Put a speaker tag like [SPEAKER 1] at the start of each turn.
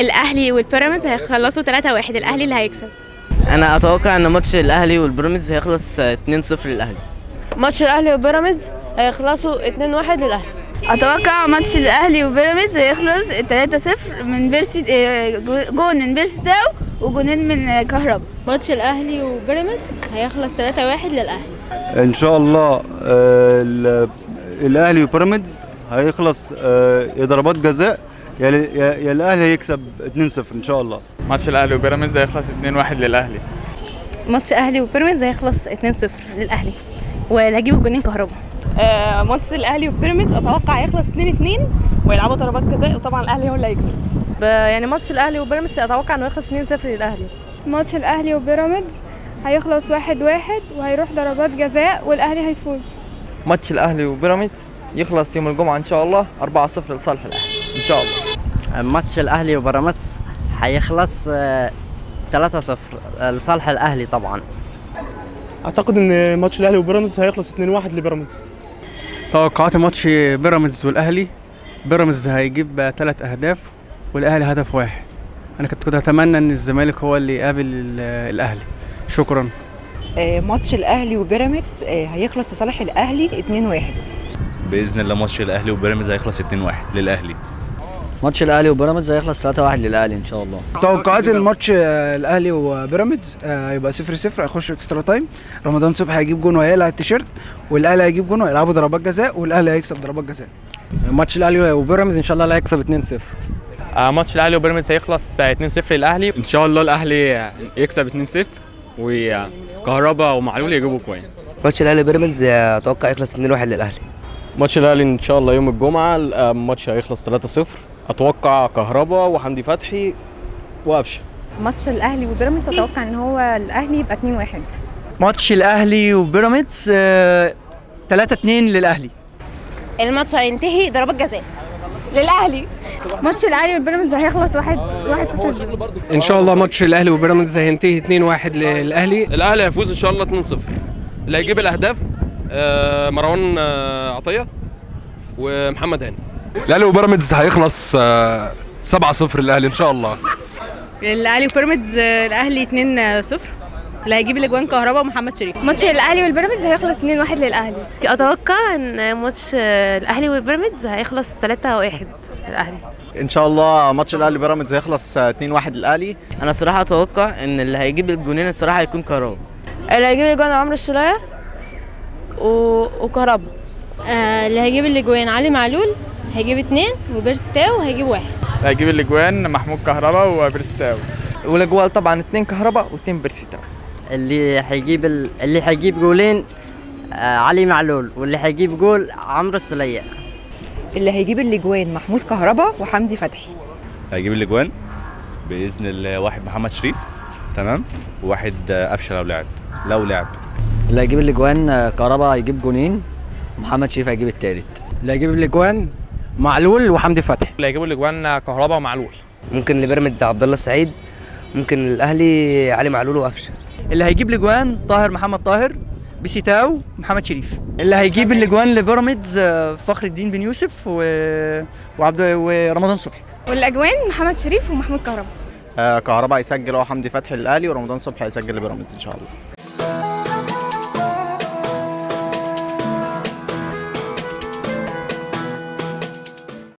[SPEAKER 1] الاهلي والبيراميدز هيخلصوا 3-1 الاهلي اللي هيكسب
[SPEAKER 2] انا اتوقع ان ماتش الاهلي والبيراميدز هيخلص 2-0 للاهلي
[SPEAKER 3] ماتش الاهلي وبيراميدز هيخلصوا 2-1 للاهلي
[SPEAKER 4] اتوقع ماتش الاهلي وبيراميدز هيخلص 3-0 من بيرسي آه، جون من بيرسي تاو وجونين من كهربا
[SPEAKER 3] ماتش الاهلي وبيراميدز هيخلص 3-1 للاهلي
[SPEAKER 5] ان شاء الله آه، ال- الاهلي وبيراميدز هيخلص آه، يا ضربات جزاء يا ال- يا يا الاهلي هيكسب 2-0 ان شاء الله
[SPEAKER 6] ماتش الاهلي وبيراميدز هيخلص 2-1 للاهلي
[SPEAKER 1] ماتش اهلي وبيراميدز هيخلص 2-0 للاهلي واللي هيجيب الجونين كهربا
[SPEAKER 3] آه ماتش الاهلي وبيراميدز اتوقع هيخلص 2-2 ويلعبوا ضربات جزاء وطبعا الاهلي هو اللي هيكسب يعني ماتش الاهلي وبيراميدز اتوقع انه يخلص 2-0 للاهلي
[SPEAKER 4] ماتش الاهلي وبيراميدز هيخلص واحد واحد وهيروح ضربات جزاء والاهلي هيفوز
[SPEAKER 2] ماتش الاهلي وبيراميدز يخلص يوم الجمعه ان شاء الله 4-0 لصالح الاهلي ان شاء الله ماتش الاهلي وبيراميدز هيخلص 3-0 لصالح الاهلي طبعا
[SPEAKER 7] اعتقد ان ماتش الاهلي وبيراميدز هيخلص 2-1 لبيراميدز
[SPEAKER 8] توقعات ماتش بيراميدز والاهلي بيراميدز هيجيب ثلاث اهداف والاهلي هدف واحد انا كنت كنت اتمنى ان الزمالك هو اللي يقابل ال- الاهلي شكرا
[SPEAKER 9] ماتش الاهلي وبيراميدز هيخلص لصالح الاهلي 2-1
[SPEAKER 5] باذن الله ماتش الاهلي وبيراميدز هيخلص 2-1 للاهلي
[SPEAKER 2] ماتش الاهلي وبيراميدز هيخلص 3-1 للاهلي ان شاء الله
[SPEAKER 8] توقعات الماتش آه، الاهلي وبيراميدز آه، هيبقى 0 0 هيخش اكسترا تايم رمضان صبحي هيجيب جون وهيقلع التيشيرت والاهلي هيجيب جون وهيلعبوا ضربات جزاء والاهلي هيكسب ضربات جزاء
[SPEAKER 2] ماتش الاهلي وبيراميدز ان شاء الله هيكسب 2-0
[SPEAKER 6] ماتش الاهلي وبيراميدز هيخلص 2-0 للاهلي ان شاء الله الاهلي يكسب 2-0 وكهربا ومعلول يجيبوا كوين
[SPEAKER 2] ماتش الاهلي وبيراميدز اتوقع يخلص 2-1 للاهلي
[SPEAKER 10] ماتش الاهلي ان شاء الله يوم الجمعه الماتش هيخلص 3-0 اتوقع كهربا وحمدي فتحي وقفشه
[SPEAKER 1] ماتش الاهلي وبيراميدز اتوقع ان هو الاهلي يبقى 2-1
[SPEAKER 2] ماتش الاهلي وبيراميدز 3-2 للاهلي
[SPEAKER 3] الماتش هينتهي ضربات جزاء
[SPEAKER 4] للاهلي ماتش الاهلي وبيراميدز هيخلص 1 1-0
[SPEAKER 8] ان شاء الله ماتش الاهلي وبيراميدز هينتهي 2-1 للاهلي
[SPEAKER 10] الاهلي هيفوز ان شاء الله 2-0 اللي هيجيب الاهداف آه، مروان آه، عطيه ومحمد هاني
[SPEAKER 6] الاهلي وبيراميدز هيخلص 7-0 للاهلي ان شاء الله
[SPEAKER 1] الاهلي وبيراميدز الاهلي 2-0 اللي هيجيب الاجوان كهربا ومحمد شريف
[SPEAKER 4] ماتش الاهلي والبيراميدز هيخلص 2-1 للاهلي
[SPEAKER 3] اتوقع ان ماتش الاهلي وبيراميدز هيخلص 3-1 للاهلي
[SPEAKER 2] ان شاء الله ماتش الاهلي وبيراميدز هيخلص 2-1 للاهلي انا صراحه اتوقع ان اللي هيجيب الجونين الصراحه هيكون كهربا
[SPEAKER 3] اللي هيجيب الاجوان عمرو السولية و... وكهربا
[SPEAKER 4] آه اللي هيجيب الاجوان علي معلول هيجيب اتنين وبيرسي تاو هيجيب واحد
[SPEAKER 6] هيجيب الاجوان محمود كهربا وبرستاو
[SPEAKER 2] والاجوال طبعا اتنين كهربا واتنين بيرسيتا اللي هيجيب ال... اللي هيجيب جولين آه علي معلول واللي هيجيب جول عمرو السلية
[SPEAKER 9] اللي هيجيب الاجوان محمود كهربا وحمدي فتحي
[SPEAKER 5] هيجيب الاجوان باذن الله واحد محمد شريف تمام وواحد آه، قفشه لو لعب لو لعب
[SPEAKER 2] اللي هيجيب الاجوان كهربا هيجيب جونين محمد شريف هيجيب التالت
[SPEAKER 8] اللي هيجيب الاجوان معلول وحمدي فتحي
[SPEAKER 6] اللي هيجيبوا الاجوان كهربا ومعلول
[SPEAKER 2] ممكن لبيراميدز عبد الله السعيد ممكن الاهلي علي معلول وقفشه
[SPEAKER 9] اللي هيجيب الاجوان طاهر محمد طاهر بيسيتاو محمد شريف اللي هيجيب الاجوان لبيراميدز آه، فخر الدين بن يوسف و... وعبد ورمضان صبحي
[SPEAKER 4] والاجوان محمد شريف ومحمود كهربا
[SPEAKER 2] كهربا هيسجل هو حمدي فتحي للاهلي ورمضان صبحي هيسجل لبيراميدز ان شاء الله